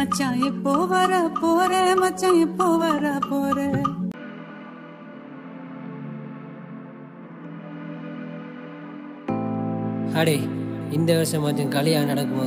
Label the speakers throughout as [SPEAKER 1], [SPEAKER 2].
[SPEAKER 1] மச்சான் எப்போ வர போற மச்சான் எப்போ வர போற
[SPEAKER 2] அடே இந்த வருஷம் கொஞ்சம் கல்யாணம் நடக்குமா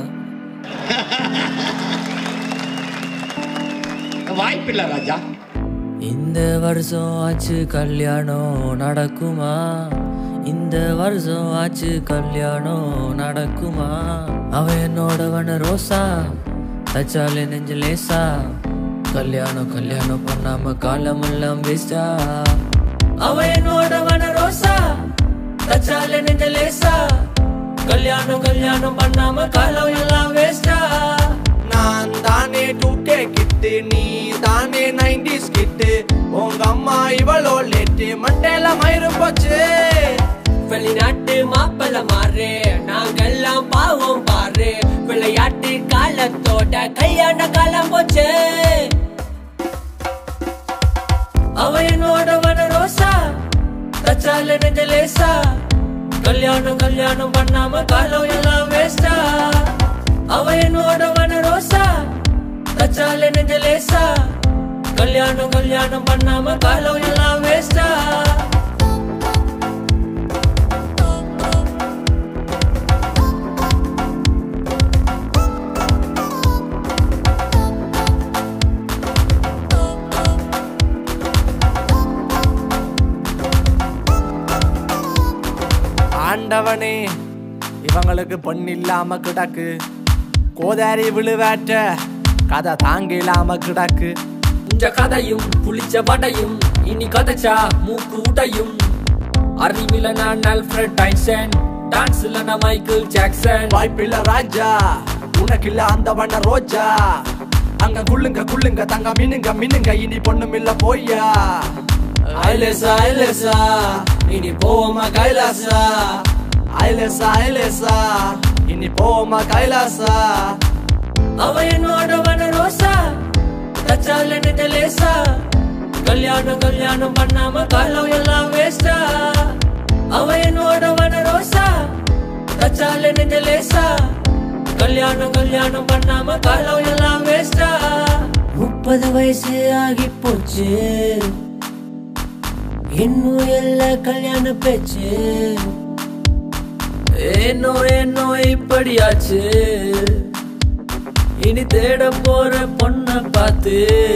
[SPEAKER 3] வாய்ப்பில்லை ராஜா
[SPEAKER 4] இந்த வருஷம் ஆச்சு கல்யாணம் நடக்குமா இந்த வருஷம் ஆச்சு கல்யாணம் நடக்குமா அவன் என்னோடவன ரோசா தச்சாலே நெஞ்சு லேசா கல்யாணம் கல்யாணம் பண்ணாம காலமெல்லாம் வேஸ்டா அவன் என்னோடவன ரோசா தச்சாலே நெஞ்சு லேசா கல்யாணம் கல்யாணம் பண்ணாம காலம் எல்லாம் வேஸ்டா
[SPEAKER 5] நான் தானே டூகே கிட்டு நீ தானே நைன்டிஸ் கிட்டு உங்க அம்மா இவளோ லேட்டு மண்டேல மயிறு போச்சு
[SPEAKER 4] வெளிநாட்டு மாப்பிள்ள மாறு நாங்கெல்லாம் பாவம் பாரு விளையாட்டு காலத்தோட கல்யாண காலம் போச்சு அவ என்னோட வன ரோசா தச்சால நெஞ்ச லேசா கல்யாணம் கல்யாணம் பண்ணாம காலம் எல்லாம் வேஸ்டா அவ என்னோட வன ரோசா தச்சால நெஞ்ச லேசா கல்யாணம் கல்யாணம் பண்ணாம காலம் எல்லாம் வேஸ்டா
[SPEAKER 5] ஆண்டவனே இவங்களுக்கு பொண்ணு இல்லாம கிடக்கு கோதாரி விழுவேற்ற கதை தாங்க இல்லாம கிடக்கு
[SPEAKER 4] இந்த கதையும் புளிச்ச வடையும் இனி கதைச்சா மூக்கு உடையும் அறிவில நான் அல்ஃபிரட் ஐன்ஸ்டைன் டான்ஸ்ல நான் மைக்கேல் ஜாக்சன்
[SPEAKER 5] வாய்ப்பில்ல ராஜா உனக்கு இல்ல அந்த வண்ண ரோஜா அங்க குள்ளுங்க குள்ளுங்க தங்க மினுங்க மினுங்க இனி பொண்ணும் இல்ல போய்யா
[SPEAKER 4] ஐலேசா ஐலேசா இனி போவோமா கைலாசா
[SPEAKER 5] ஐலேசா ஐலேசா இனி போமா கைலாசா
[SPEAKER 4] அவ என்னோட வன ரோசா தச்சால நெஞ்ச லேசா கல்யாணம் கல்யாணம் பண்ணாம காலம் எல்லாம் வேஸ்டா அவ என்னோட வன ரோசா தச்சால நெஞ்ச லேசா கல்யாணம் கல்யாணம் பண்ணாம காலம் எல்லாம் வேஸ்டா முப்பது வயசு ஆகி போச்சு இன்னும் இல்ல கல்யாண பேச்சு ஏனோ ஏனோ இப்படியாச்சு இனி தேட போற பொண்ண பார்த்து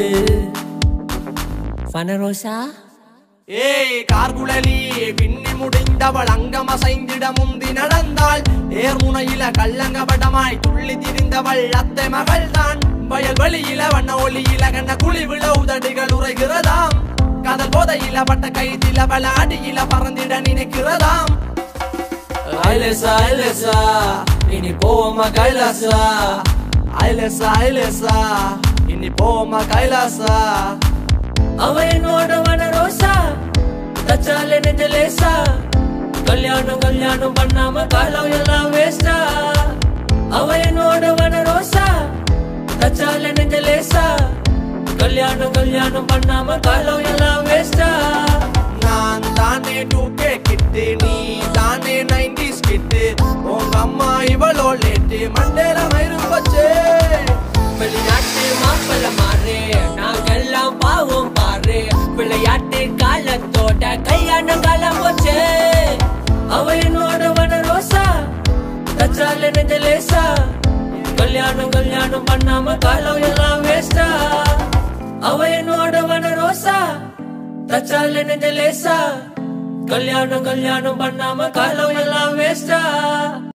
[SPEAKER 4] பனரோசா
[SPEAKER 5] ஏய் கார்குழலி பின்னி முடிந்தவள் அங்கம் அசைந்திட முந்தி நடந்தாள் ஏர்முனையில கள்ளங்கபடமாய் துள்ளி திரிந்தவள் அத்தை மகள் தான் வயல் வெளியில வண்ண ஒளியில கண்ண குழி விழ உதடுகள் உரைகிறதாம் காதல் போதையில பட்ட கைதில பல அடியில பறந்திட நினைக்கிறதாம்
[SPEAKER 4] ஐலேசா ஐலேசா இனி போவோமா கைலாசா
[SPEAKER 5] ஐலேசா ஐலேசா இனி போமா கைலாசா
[SPEAKER 4] அவ என்னோட வன ரோசா தச்சால நெஞ்ச லேசா கல்யாணம் கல்யாணம் பண்ணாம காலம் எல்லாம் வேஸ்டா அவ என்னோட வன ரோசா தச்சால நெஞ்ச லேசா கல்யாணம் கல்யாணம் பண்ணாம காலம் எல்லாம் வேஸ்டா
[SPEAKER 5] நான் தானே டூகே கிட்டு நீ தானே நைன்டிஸ் கிட்டு உங்க அம்மா இவளோ லேட்டு மண்டேல மயிறு போச்சு
[SPEAKER 4] வெளிநாட்டு மாப்பிள்ள மாறு நாங்கெல்லாம் பாவம் பாரு விளையாட்டு காலத்தோட கல்யாண காலம் போச்சு அவ என்னோட வன ரோசா தச்சால நெஞ்ச லேசா கல்யாணம் கல்யாணம் பண்ணாம காலம் எல்லாம் வேஸ்டா அவ என்னோட வன ரோசா தச்சால நெஞ்ச லேசா கல்யாணம் கல்யாணம் பண்ணாம காலம் எல்லாம் வேஸ்டா